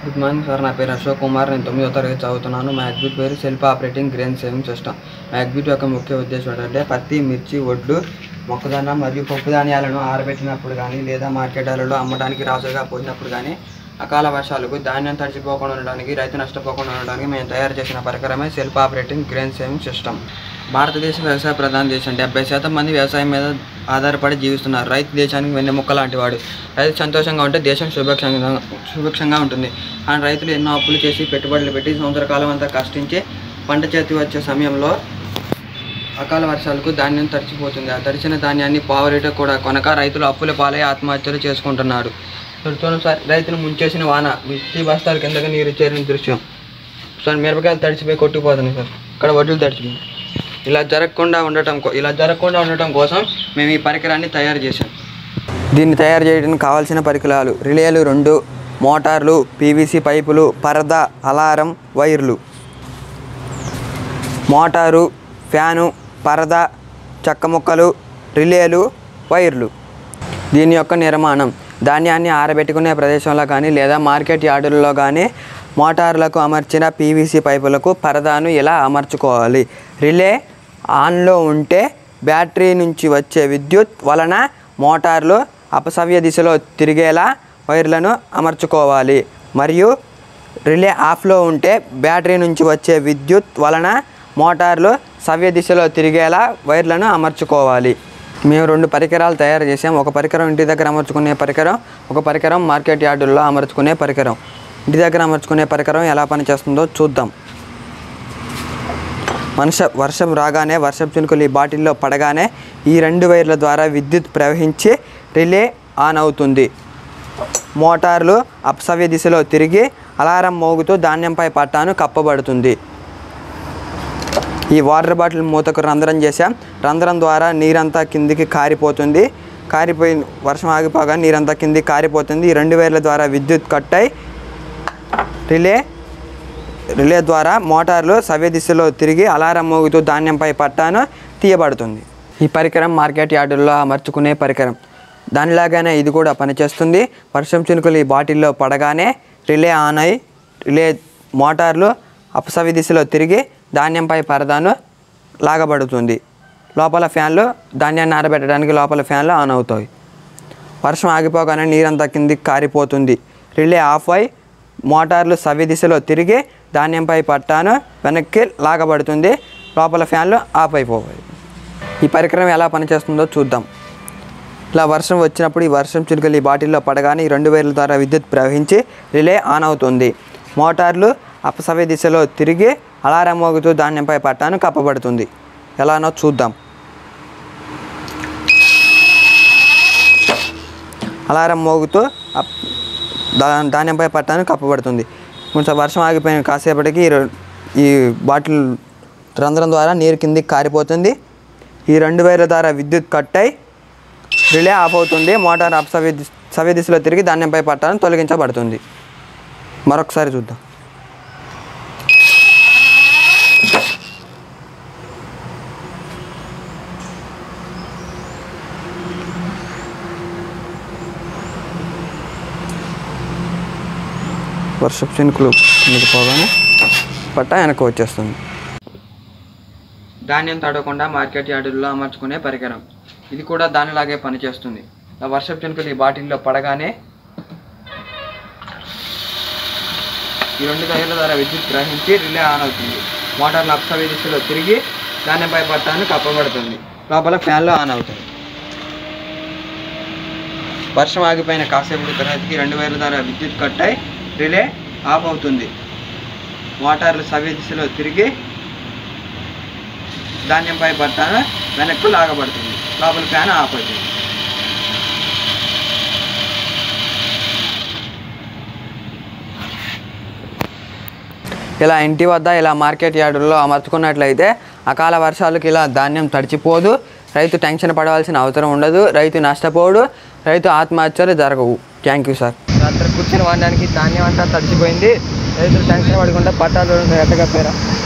good morning sir నా పేరు అశోక్ కుమార్ నేను తొమ్మిదో తరగతి చదువుతున్నాను మా యాక్టివిటీ పేరు self operating grain saving system మా యాక్టివిటీ యొక్క ముఖ్య ఉద్దేశం ఏంటంటే పత్తి మిర్చి ఒడ్లు మొక్కజొన్న మరియు పప్పు ధాన్యాలను ఆరబెట్టినప్పుడు కానీ లేదా మార్కెట్లలో అమ్మడానికి రాసుగా పోయినప్పుడు కానీ అకాల వర్షాలకు ధాన్యం తడిచిపోకుండా ఉండడానికి రైతు నష్టపోకుండా ఉండడానికి మేము తయారు చేసిన పరికరమే self operating grain saving system భారతదేశం వ్యవసాయ ప్రధాన దేశం డెబ్బై శాతం మంది వ్యవసాయం మీద ఆధారపడి జీవిస్తున్నారు రైతు దేశానికి వెన్నెముక్క లాంటి వాడు రైతు సంతోషంగా ఉంటే దేశం సుభిక్షంగా సుభిక్షంగా ఉంటుంది కానీ రైతులు ఎన్నో అప్పులు చేసి పెట్టుబడులు పెట్టి సంవత్సర కాలం అంతా కష్టించి పంట చేతి వచ్చే సమయంలో అకాల వర్షాలకు ధాన్యం తడిచిపోతుంది ఆ తడిచిన ధాన్యాన్ని పావురేట కూడా కొనక రైతులు అప్పుల పాలై ఆత్మహత్యలు చేసుకుంటున్నారు చూస్తున్నాం సార్ రైతులు ముంచేసిన వాన మిర్చి బస్తాల కిందకి నీరు చేరిన దృశ్యం సార్ మిరపకాయలు తడిచిపోయి కొట్టుకుపోతున్నాయి సార్ ఇక్కడ వడ్లు తడిచిపోయి ఇలా జరగకుండా ఉండటం కో- ఇలా జరగకుండా ఉండటం కోసం మేము ఈ పరికరాన్ని తయారు చేశాం దీన్ని తయారు చేయడానికి కావాల్సిన పరికరాలు రిలేలు రెండు మోటార్లు పీవీసీ పైపులు పరద అలారం వైర్లు మోటారు ఫ్యాను పరద చెక్క ముక్కలు రిలేలు వైర్లు దీని యొక్క నిర్మాణం ధాన్యాన్ని ఆరబెట్టుకునే ప్రదేశంలో కానీ లేదా మార్కెట్ యార్డులలో కానీ మోటార్లకు అమర్చిన పీవీసీ పైపులకు పరదాను ఇలా అమర్చుకోవాలి రిలే ఆన్లో ఉంటే బ్యాటరీ నుంచి వచ్చే విద్యుత్ వలన మోటార్లు అపసవ్య దిశలో తిరిగేలా వైర్లను అమర్చుకోవాలి మరియు రిలే ఆఫ్లో ఉంటే బ్యాటరీ నుంచి వచ్చే విద్యుత్ వలన మోటార్లు సవ్య దిశలో తిరిగేలా వైర్లను అమర్చుకోవాలి మేము రెండు పరికరాలు తయారు చేసాం ఒక పరికరం ఇంటి దగ్గర అమర్చుకునే పరికరం ఒక పరికరం మార్కెట్ యార్డుల్లో అమర్చుకునే పరికరం ఇంటి దగ్గర అమర్చుకునే పరికరం ఎలా పనిచేస్తుందో చూద్దాం వర్ష వర్షం రాగానే వర్షం చినుకులు ఈ బాటిల్లో పడగానే ఈ రెండు వైర్ల ద్వారా విద్యుత్ ప్రవహించి రిలే ఆన్ అవుతుంది మోటార్లు అపసవ్య దిశలో తిరిగి అలారం మోగుతూ ధాన్యంపై పట్టాను కప్పబడుతుంది ఈ వాటర్ బాటిల్ మూతకు రంధ్రం చేసాం రంధ్రం ద్వారా నీరంతా కిందికి కారిపోతుంది కారిపోయి వర్షం ఆగిపోగా నీరంతా కిందికి కారిపోతుంది ఈ రెండు వైర్ల ద్వారా విద్యుత్ కట్ అయి రిలే రిలే ద్వారా మోటార్లు సవ్య దిశలో తిరిగి అలారం మోగుతూ ధాన్యంపై పట్టాను తీయబడుతుంది ఈ పరికరం మార్కెట్ యార్డుల్లో అమర్చుకునే పరికరం దానిలాగానే ఇది కూడా పనిచేస్తుంది వర్షం చినుకులు ఈ బాటిల్లో పడగానే రిలే ఆన్ అయి రిలే మోటార్లు అపసవ్య దిశలో తిరిగి ధాన్యంపై పరదాను లాగబడుతుంది లోపల ఫ్యాన్లు ధాన్యాన్ని ఆరబెట్టడానికి లోపల ఫ్యాన్లు ఆన్ అవుతాయి వర్షం ఆగిపోగానే నీరంతా కిందికి కారిపోతుంది రిలే ఆఫ్ అయి మోటార్లు సవ్య దిశలో తిరిగి ధాన్యంపై పట్టాను వెనక్కి లాగబడుతుంది లోపల ఫ్యాన్లు ఆఫ్ అయిపోతాయి ఈ పరికరం ఎలా పనిచేస్తుందో చూద్దాం ఇలా వర్షం వచ్చినప్పుడు ఈ వర్షం చిలుకలు ఈ బాటిల్లో పడగానే ఈ రెండు వైర్ల ద్వారా విద్యుత్ ప్రవహించి రిలే ఆన్ అవుతుంది మోటార్లు అపసవ్య దిశలో తిరిగి అలారం మోగుతూ ధాన్యంపై పట్టాను కప్పబడుతుంది ఎలానో చూద్దాం అలారం మోగుతూ అప్- దా ధాన్యంపై పట్టాను కప్పబడుతుంది కొంచెం వర్షం ఆగిపోయిన కాసేపటికి ఈ రె- ఈ బాటిల్ రంధ్రం ద్వారా నీరు కిందికి కారిపోతుంది ఈ రెండు వైర్ల ద్వారా విద్యుత్ కట్ అయి రిలే ఆఫ్ అవుతుంది మోటార్ అప్ సవ్య దిశ- సవ్య దిశలో తిరిగి ధాన్యంపై పట్టాను తొలగించబడుతుంది మరొకసారి చూద్దాం వర్షపు చినుకులు కిందకి పోగానే పట్ట వెనక్కి వచ్చేస్తుంది ధాన్యం తడవకుండా మార్కెట్ యార్డుల్లో అమర్చుకునే పరికరం ఇది కూడా దానిలాగే పనిచేస్తుంది ఆ వర్షపు చినుకులు ఈ బాటిల్లో పడగానే ఈ రెండు వైర్ల ద్వారా విద్యుత్ గ్రహించి రిలే ఆన్ అవుతుంది మోటార్లు అప్సవ్య దిశలో తిరిగి ధాన్యంపై పట్టాను కప్పబడుతుంది లోపల ఫ్యాన్లు ఆన్ అవుతాయి వర్షం ఆగిపోయిన కాసేపు తర్వాతకి రెండు వైర్ల ద్వారా విద్యుత్ కట్ అయి రిలే ఆఫ్ అవుతుంది మోటార్లు సవ్య దిశలో తిరిగి ధాన్యంపై పట్టాను వెనక్కు లాగబడుతుంది లోపల ఫ్యాన్ ఆఫ్ అవుతుంది ఇలా ఇంటి వద్ద ఇలా మార్కెట్ యార్డుల్లో అమర్చుకున్నట్లయితే అకాల వర్షాలకు ఇలా ధాన్యం తడిచిపోదు రైతు టెన్షన్ పడవలసిన అవసరం ఉండదు రైతు నష్టపోడు రైతు ఆత్మహత్యలు జరగవు థ్యాంక్ యూ సార్ రాత్రి కూర్చుని వాడడానికి ధాన్యం అంతా తడిచిపోయింది రైతులు టెన్షన్ పడకుండా పట్టాలు ఎట్టగప్పారా